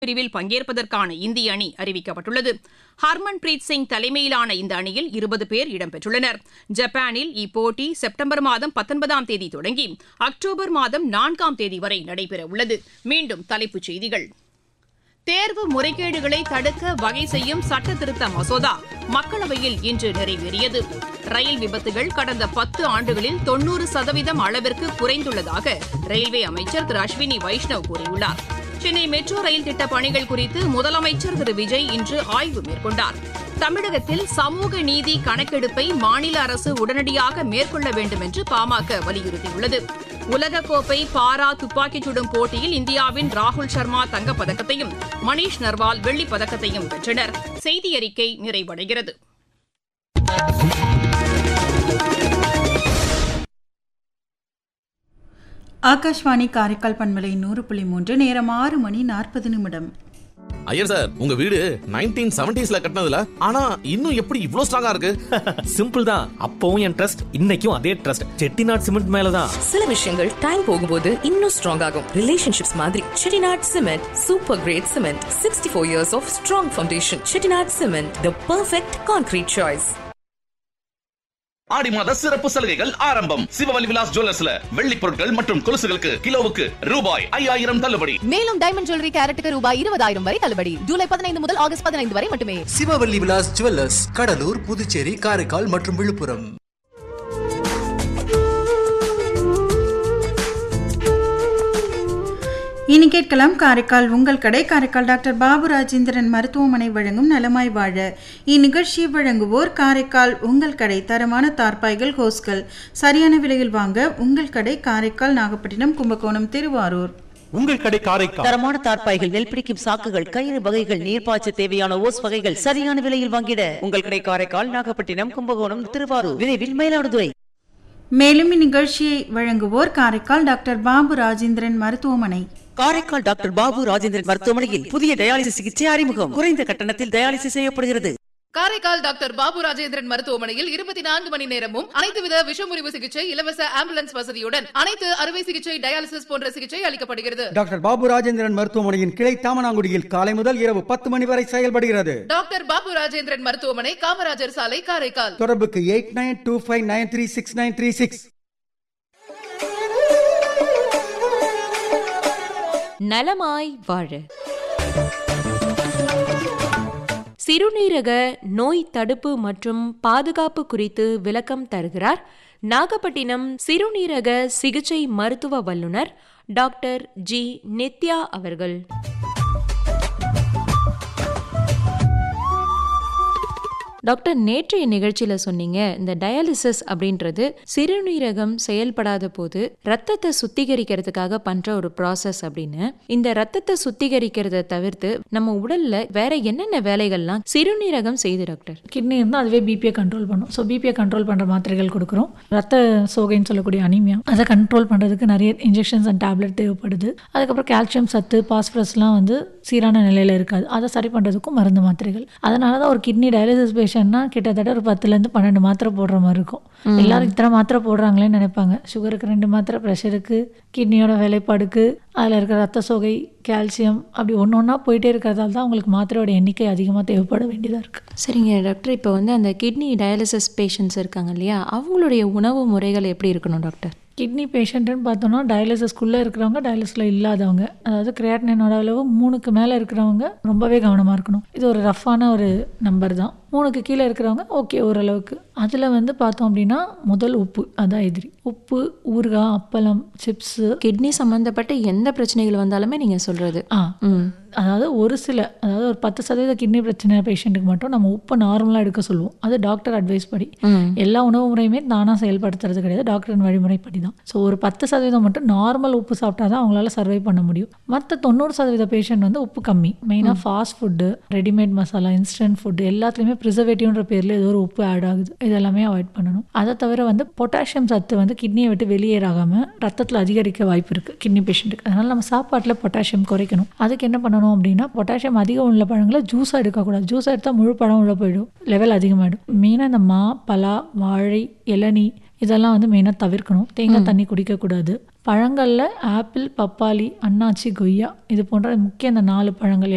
பிரிவில் பங்கேற்பதற்கான இந்திய அணி அறிவிக்கப்பட்டுள்ளது ஹர்மன்பிரீத் சிங் தலைமையிலான இந்த அணியில் இருபது பேர் இடம்பெற்றுள்ளனர் ஜப்பானில் இப்போட்டி செப்டம்பர் மாதம் பத்தொன்பதாம் தேதி தொடங்கி அக்டோபர் மாதம் நான்காம் தேதி வரை நடைபெறவுள்ளது மீண்டும் தலைப்புச் செய்திகள் தேர்வு முறைகேடுகளை தடுக்க வகை செய்யும் சட்ட திருத்த மசோதா மக்களவையில் இன்று நிறைவேறியது ரயில் விபத்துகள் கடந்த பத்து ஆண்டுகளில் தொன்னூறு சதவீதம் அளவிற்கு குறைந்துள்ளதாக ரயில்வே அமைச்சர் திரு அஸ்வினி வைஷ்ணவ் கூறியுள்ளார் சென்னை மெட்ரோ ரயில் திட்ட பணிகள் குறித்து முதலமைச்சர் திரு விஜய் இன்று ஆய்வு மேற்கொண்டார் தமிழகத்தில் சமூக நீதி கணக்கெடுப்பை மாநில அரசு உடனடியாக மேற்கொள்ள வேண்டும் என்று பாமக வலியுறுத்தியுள்ளது உலகக்கோப்பை பாரா துப்பாக்கிச் சுடும் போட்டியில் இந்தியாவின் ராகுல் சர்மா தங்கப்பதக்கத்தையும் மணீஷ் நர்வால் வெள்ளிப் பதக்கத்தையும் வென்றனர் செய்தி அறிக்கை நிறைவடைகிறது ஆகாஷ்வாணி காரைக்கால் பண்பலை நூறு புள்ளி மூன்று நேரம் ஆறு மணி நாற்பது நிமிடம் ஐயர் சார் உங்க வீடு நைன்டீன் செவன்டிஸ்ல கட்டினதுல ஆனா இன்னும் எப்படி இவ்ளோ ஸ்ட்ராங்கா இருக்கு சிம்பிள் தான் அப்பவும் என் ட்ரஸ்ட் இன்னைக்கும் அதே ட்ரஸ்ட் செட்டிநாட் சிமெண்ட் மேலதான் சில விஷயங்கள் டைம் போகும்போது இன்னும் ஸ்ட்ராங் ஆகும் ரிலேஷன்ஷிப்ஸ் மாதிரி Chettinad cement super great cement sixty four years of strong foundation Chettinad cement the perfect concrete choice ஆடி மாத சிறப்பு சலுகைகள் ஆரம்பம் சிவவலி விலாஸ் ஜுவல்லர்ஸ்ல வெள்ளி பொருட்கள் மற்றும் கொலுசுகளுக்கு கிலோவுக்கு ரூபாய் ஐயாயிரம் தள்ளுபடி மேலும் டைமண்ட் ஜுவல்லரி கேரட்டுக்கு ரூபாய் இருபதாயிரம் வரை தள்ளுபடி ஜூலை பதினைந்து முதல் ஆகஸ்ட் பதினைந்து வரை மட்டுமே சிவவல்லி விலாஸ் ஜுவல்லர்ஸ் கடலூர் புதுச்சேரி காரைக்கால் மற்றும் விழுப்புரம் இனி கேட்கலாம் காரைக்கால் உங்கள் கடை காரைக்கால் டாக்டர் பாபு ராஜேந்திரன் மருத்துவமனை வழங்கும் நலமாய் வாழ இந்நிகழ்ச்சியை வழங்குவோர் காரைக்கால் உங்கள் கடை தரமான தார்பாய்கள் ஹோஸ்கள் சரியான விலையில் வாங்க உங்கள் கடை காரைக்கால் நாகப்பட்டினம் கும்பகோணம் திருவாரூர் உங்கள் கடை காரைக்கால் தரமான தார்ப்பாய்கள் நெல் பிடிக்கும் சாக்குகள் கயிறு வகைகள் நீர்ப்பாய்ச்ச தேவையான ஓஸ் வகைகள் சரியான விலையில் வாங்கிட உங்கள் கடை காரைக்கால் நாகப்பட்டினம் கும்பகோணம் திருவாரூர் விரைவில் மயிலாடுதுறை மேலும் இந்நிகழ்ச்சியை வழங்குவோர் காரைக்கால் டாக்டர் பாபு ராஜேந்திரன் மருத்துவமனை காரைக்கால் டாக்டர் பாபு ராஜேந்திரன் மருத்துவமனையில் புதிய டயாலிசிஸ் சிகிச்சை அறிமுகம் குறைந்த கட்டணத்தில் டயாலிசிஸ் செய்யப்படுகிறது காரைக்கால் டாக்டர் பாபு ராஜேந்திரன் மருத்துவமனையில் இருபத்தி நான்கு மணி நேரமும் அனைத்து வித விஷமுறிவு சிகிச்சை இலவச ஆம்புலன்ஸ் வசதியுடன் அனைத்து அறுவை சிகிச்சை டயாலிசிஸ் போன்ற சிகிச்சை அளிக்கப்படுகிறது டாக்டர் பாபு ராஜேந்திரன் மருத்துவமனையின் கிளை தாமனாங்குடியில் காலை முதல் இரவு பத்து மணி வரை செயல்படுகிறது டாக்டர் பாபு ராஜேந்திரன் மருத்துவமனை காமராஜர் சாலை காரைக்கால் தொடர்புக்கு eight nine two five nine three six nine three six நலமாய் வாழ சிறுநீரக நோய் தடுப்பு மற்றும் பாதுகாப்பு குறித்து விளக்கம் தருகிறார் நாகப்பட்டினம் சிறுநீரக சிகிச்சை மருத்துவ வல்லுநர் டாக்டர் ஜி நித்யா அவர்கள் டாக்டர் நேற்றைய நிகழ்ச்சியில் சொன்னீங்க இந்த டயாலிசிஸ் அப்படின்றது சிறுநீரகம் செயல்படாத போது ரத்தத்தை சுத்திகரிக்கிறதுக்காக பண்ற ஒரு ப்ராசஸ் அப்படின்னு இந்த ரத்தத்தை சுத்திகரிக்கிறத தவிர்த்து நம்ம உடல்ல வேற என்னென்ன வேலைகள்லாம் சிறுநீரகம் செய்து டாக்டர் கிட்னி இருந்தால் அதுவே பிபியை கண்ட்ரோல் பண்ணும் ஸோ பிபியை கண்ட்ரோல் பண்ணுற மாத்திரைகள் கொடுக்குறோம் ரத்த சோகைன்னு சொல்லக்கூடிய அனிமியா அதை கண்ட்ரோல் பண்ணுறதுக்கு நிறைய இன்ஜெக்ஷன்ஸ் அண்ட் டேப்லெட் தேவைப்படுது அதுக்கப்புறம் கால்சியம் சத்து பாஸ்பரஸ்லாம் வந்து சீரான நிலையில் இருக்காது அதை சரி பண்ணுறதுக்கும் மருந்து மாத்திரைகள் அதனால தான் ஒரு கிட்னி டயாலிசிஸ் பேஷண்ட்னா கிட்டத்தட்ட ஒரு பத்துலேருந்து பன்னெண்டு மாத்திரை போடுற மாதிரி இருக்கும் எல்லாரும் இத்தனை மாத்திரை போடுறாங்களேன்னு நினைப்பாங்க சுகருக்கு ரெண்டு மாத்திரை ப்ரெஷருக்கு கிட்னியோட வேலைப்பாடுக்கு அதில் இருக்கிற ரத்த சோகை கால்சியம் அப்படி ஒன்று ஒன்றா போயிட்டே இருக்கிறதால தான் உங்களுக்கு மாத்திரையோட எண்ணிக்கை அதிகமாக தேவைப்பட வேண்டியதாக இருக்குது சரிங்க டாக்டர் இப்போ வந்து அந்த கிட்னி டயாலிசிஸ் பேஷண்ட்ஸ் இருக்காங்க இல்லையா அவங்களுடைய உணவு முறைகள் எப்படி இருக்கணும் டாக்டர் கிட்னி பேஷண்ட்டுன்னு பார்த்தோன்னா டயாலிசிஸ்க்குள்ளே இருக்கிறவங்க டயாலிசிஸில் இல்லாதவங்க அதாவது கிரியாட்டினோட அளவு மூணுக்கு மேலே இருக்கிறவங்க ரொம்பவே கவனமாக இருக்கணும் இது ஒரு ரஃப்பான ஒரு நம்பர் தான் மூணுக்கு கீழே இருக்கிறவங்க ஓகே ஓரளவுக்கு அதில் வந்து பார்த்தோம் அப்படின்னா முதல் உப்பு அதான் எதிரி உப்பு ஊறுகாய் அப்பளம் சிப்ஸு கிட்னி சம்மந்தப்பட்ட எந்த பிரச்சனைகள் வந்தாலுமே நீங்கள் சொல்கிறது ஆ ம் அதாவது ஒரு சில அதாவது ஒரு பத்து சதவீத கிட்னி பிரச்சனை பேஷண்ட்டுக்கு மட்டும் நம்ம உப்பை நார்மலாக எடுக்க சொல்லுவோம் அது டாக்டர் அட்வைஸ் படி ம் எல்லா உணவு முறையுமே தானாக செயல்படுத்துறது கிடையாது டாக்டரின் வழிமுறைப்படி தான் ஸோ ஒரு பத்து சதவீதம் மட்டும் நார்மல் உப்பு சாப்பிட்டா தான் அவங்களால சர்வை பண்ண முடியும் மற்ற தொண்ணூறு சதவீத பேஷண்ட் வந்து உப்பு கம்மி மெயினாக fast food readymade masala instant food எல்லாத்துலேயுமே ப்ரிசர்வேட்டிவ்ன்ற பேரில் ஏதோ ஒரு உப்பு ஆட் ஆகுது இதெல்லாமே அவாய்ட் பண்ணணும் அதை தவிர வந்து பொட்டாசியம் சத்து வந்து கிட்னியை விட்டு வெளியேறாகாமல் ரத்தத்தில் அதிகரிக்க வாய்ப்பு இருக்குது கிட்னி பேஷண்ட்டுக்கு அதனால் நம்ம சாப்பாட்டில் பொட்டாசியம் குறைக்கணும் அதுக்கு என்ன பண்ணணும் அப்படின்னா பொட்டாசியம் அதிகம் உள்ள பழங்களை ஜூஸாக எடுக்கக்கூடாது ஜூஸாக எடுத்தால் முழு பழம் உள்ள போயிடும் லெவல் அதிகமாகிடும் மெயினாக இந்த மா பலா வாழை இளநீ இதெல்லாம் வந்து மெயினாக தவிர்க்கணும் தேங்காய் தண்ணி குடிக்கக்கூடாது பழங்களில் ஆப்பிள் பப்பாளி அன்னாச்சி கொய்யா இது போன்ற முக்கிய அந்த நாலு பழங்கள்